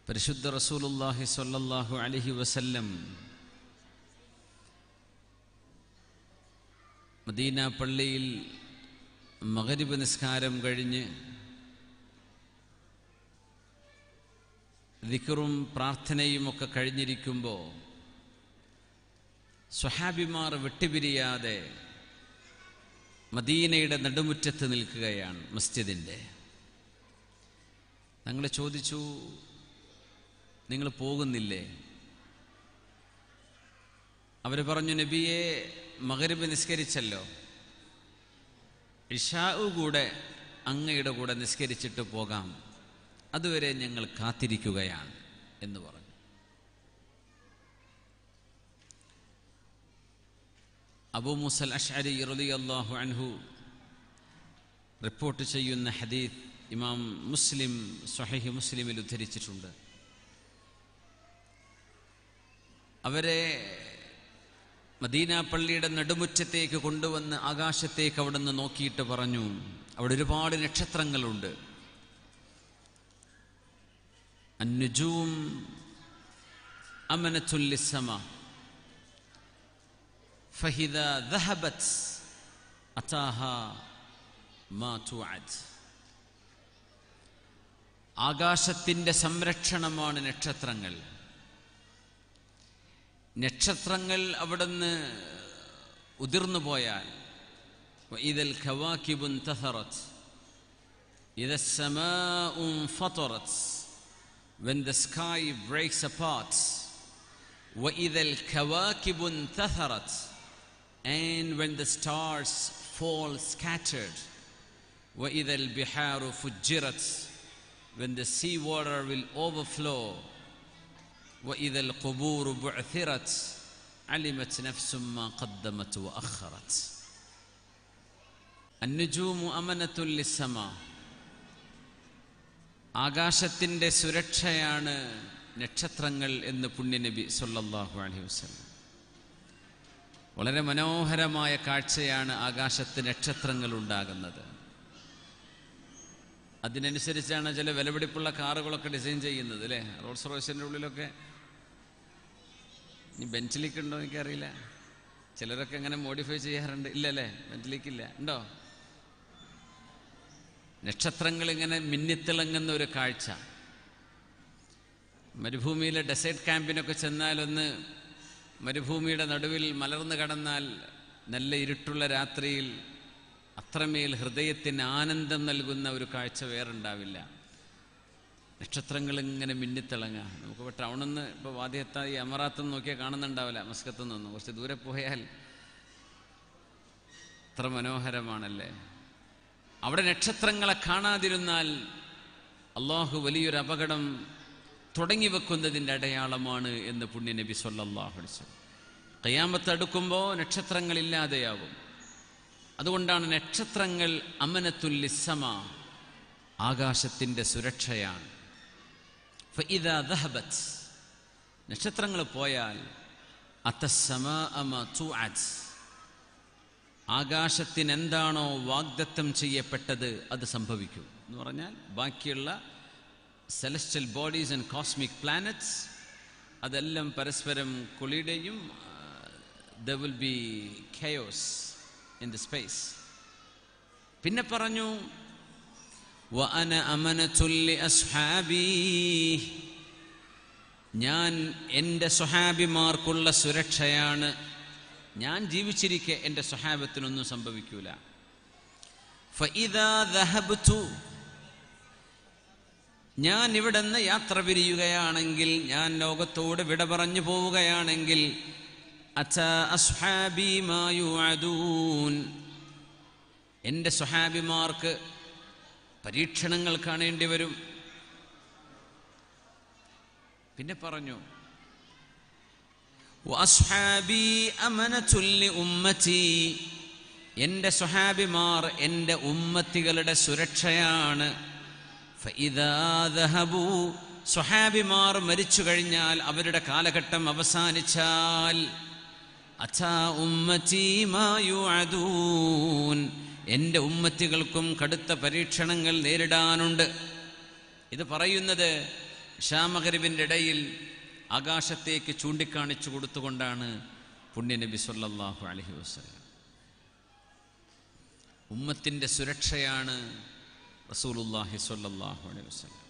പരിശുദ്ധ റസൂലുല്ലാഹി സ്വല്ലല്ലാഹു അലൈഹി വസല്ലം മദീന പള്ളിയിൽ മകരിബ് നിസ്കാരം കഴിഞ്ഞ് ദിക്കറും പ്രാർത്ഥനയും ഒക്കെ കഴിഞ്ഞിരിക്കുമ്പോൾ സ്വഹാബിമാർ വിട്ടുപിരിയാതെ മദീനയുടെ നടുമുറ്റത്ത് നിൽക്കുകയാണ് മസ്ജിദിൻ്റെ ഞങ്ങൾ ചോദിച്ചു നിങ്ങൾ പോകുന്നില്ലേ അവർ പറഞ്ഞു നബിയെ മകരിബ് നിസ്കരിച്ചല്ലോ ഇഷാവു കൂടെ അങ്ങയുടെ കൂടെ നിസ്കരിച്ചിട്ട് പോകാം അതുവരെ ഞങ്ങൾ കാത്തിരിക്കുകയാണ് എന്ന് പറഞ്ഞു അബൂ മുസൽ അഷ്അരി റളിയല്ലാഹു അൻഹു റിപ്പോർട്ട് ചെയ്യുന്ന ഹദീത്ത് ഇമാം മുസ്ലിം സ്വഹീഹ് മുസ്ലിമിൽ ഉദ്ധരിച്ചിട്ടുണ്ട് അവരെ മദീന പള്ളിയുടെ നടുമുറ്റത്തേക്ക് കൊണ്ടുവന്ന് ആകാശത്തേക്ക് അവിടെ നിന്ന് നോക്കിയിട്ട് പറഞ്ഞു അവിടെ ഒരുപാട് നക്ഷത്രങ്ങളുണ്ട് അന്നുജൂം അമനത്തുല്ലിസമ ഫഹിദ ദഹബത് അതാഹ മാ തുഅദ് ആകാശത്തിൻ്റെ സംരക്ഷണമാണ് നക്ഷത്രങ്ങൾ നക്ഷത്രങ്ങൾ അവിടുന്ന് ഉതിർന്നു പോയാൽ ഇതിൽ ഖവാക്കിബുൻ തഹറത്ത് إذا السماء انفطرت when the sky breaks apart وإذا الكواكب انتثرت and when the stars fall scattered وإذا البحار فجرت when the sea water will overflow وإذا القبور بعثرت علمت نفس ما قدمت وأخرت النجوم أمنة للسماء ആകാശത്തിൻ്റെ സുരക്ഷയാണ് നക്ഷത്രങ്ങൾ എന്ന് പുണ്യനബി സല്ലല്ലാഹു അലൈഹി വസല്ലം വളരെ മനോഹരമായ കാഴ്ചയാണ് ആകാശത്ത് നക്ഷത്രങ്ങൾ ഉണ്ടാകുന്നത് അതിനനുസരിച്ചാണ് ചില വിലപിടിപ്പുള്ള കാറുകളൊക്കെ ഡിസൈൻ ചെയ്യുന്നത് അല്ലേ റോഡ്സ് റോയ്സിൻ്റെ ഉള്ളിലൊക്കെ ഇനി ബെഞ്ചിലേക്ക് ഉണ്ടോ എനിക്കറിയില്ല ചിലരൊക്കെ അങ്ങനെ മോഡിഫൈ ചെയ്യാറുണ്ട് ഇല്ലല്ലേ ബെഞ്ചിലേക്കില്ല ഉണ്ടോ നക്ഷത്രങ്ങൾ ഇങ്ങനെ മിന്നിത്തിളങ്ങുന്ന ഒരു കാഴ്ച മരുഭൂമിയിലെ ഡെസേർട്ട് ക്യാമ്പിനൊക്കെ ചെന്നാലൊന്ന് മരുഭൂമിയുടെ നടുവിൽ മലർന്നു കടന്നാൽ നല്ല ഇരുട്ടുള്ള രാത്രിയിൽ അത്രമേൽ ഹൃദയത്തിന് ആനന്ദം നൽകുന്ന ഒരു കാഴ്ച വേറുണ്ടാവില്ല നക്ഷത്രങ്ങൾ ഇങ്ങനെ മിന്നിത്തിളങ്ങുക നമുക്കിപ്പോൾ ടൗണിൽ നിന്ന് ഇപ്പോൾ വാദ്യത്തായി അമറാത്ത് നിന്ന് നോക്കിയാൽ കാണുന്നുണ്ടാവില്ല മസ്കത്ത് നിന്ന് കുറച്ച് ദൂരെ പോയാൽ അത്ര മനോഹരമാണല്ലേ അവിടെ നക്ഷത്രങ്ങളെ കാണാതിരുന്നാൽ അള്ളാഹു വലിയൊരു അപകടം തുടങ്ങി വെക്കുന്നതിൻ്റെ അടയാളമാണ് എന്ന് പുണ്യനബി സല്ലല്ലാഹു അലൈഹി വസല്ലം കയ്യാമത്ത് അടുക്കുമ്പോൾ നക്ഷത്രങ്ങളില്ലാതെയാവും അതുകൊണ്ടാണ് നക്ഷത്രങ്ങൾ അമനത്തുല്ലിസമ ആകാശത്തിൻ്റെ സുരക്ഷയാണ് ഫഇദാ ദഹബത് നക്ഷത്രങ്ങൾ പോയാൽ അത്തസമ അമ തുഅദ് ആകാശത്തിന് എന്താണോ വാഗ്ദത്തം ചെയ്യപ്പെട്ടത് അത് സംഭവിക്കും എന്ന് പറഞ്ഞാൽ ബാക്കിയുള്ള celestial bodies and cosmic planets അതെല്ലാം പരസ്പരം കൊളിയുടെയും the will be chaos in the space പിന്നെ പറഞ്ഞു വഅന അമനത്തുല്ലി അസ്ഹാബി ഞാൻ എൻ്റെ സ്വഹാബിമാർക്കുള്ള സുരക്ഷയാണ് ഞാൻ ജീവിച്ചിരിക്കെ എൻ്റെ സ്വഹാബത്തിനൊന്നും സംഭവിക്കൂല ഫഇദാ ദഹബ്തു ഞാൻ ഇവിടെ നിന്ന് യാത്ര പിരിയുകയാണെങ്കിൽ ഞാൻ ലോകത്തോട് വിട പറഞ്ഞു പോവുകയാണെങ്കിൽ അച്ഛാ അസ്ഹാബി മായുഅദൂൻ എൻ്റെ സ്വഹാബിമാർക്ക് പരീക്ഷണങ്ങൾ കാണേണ്ടി വരും പിന്നെ പറഞ്ഞു വഅസ്ഹാബി അമനത്തുല്ലി ഉമ്മത്തി എൻ്റെ സ്വഹാബിമാർ എൻ്റെ ഉമ്മത്തികളുടെ സുരക്ഷയാണ് ഫഇദാ ദഹബു സ്വഹാബിമാർ മരിച്ചു കഴിഞ്ഞാൽ അവരുടെ കാലഘട്ടം അവസാനിച്ചാൽ അച്ഛാ ഉമ്മത്തി മായുഅദൂൻ എൻ്റെ ഉമ്മത്തികൾക്കും കടുത്ത പരീക്ഷണങ്ങൾ നേരിടാനുണ്ട് ഇത് പറയുന്നത് ഷാമകരിബിൻ്റെ ഇടയിൽ ആകാശത്തേക്ക് ചൂണ്ടിക്കാണിച്ചു കൊടുത്തുകൊണ്ടാണ് പുണ്യനബി സല്ലല്ലാഹു അലൈഹി വസല്ലം ഉമ്മത്തിൻ്റെ സുരക്ഷയാണ് റസൂലുള്ളാഹി സ്വല്ലല്ലാഹു അലൈഹി വസല്ലം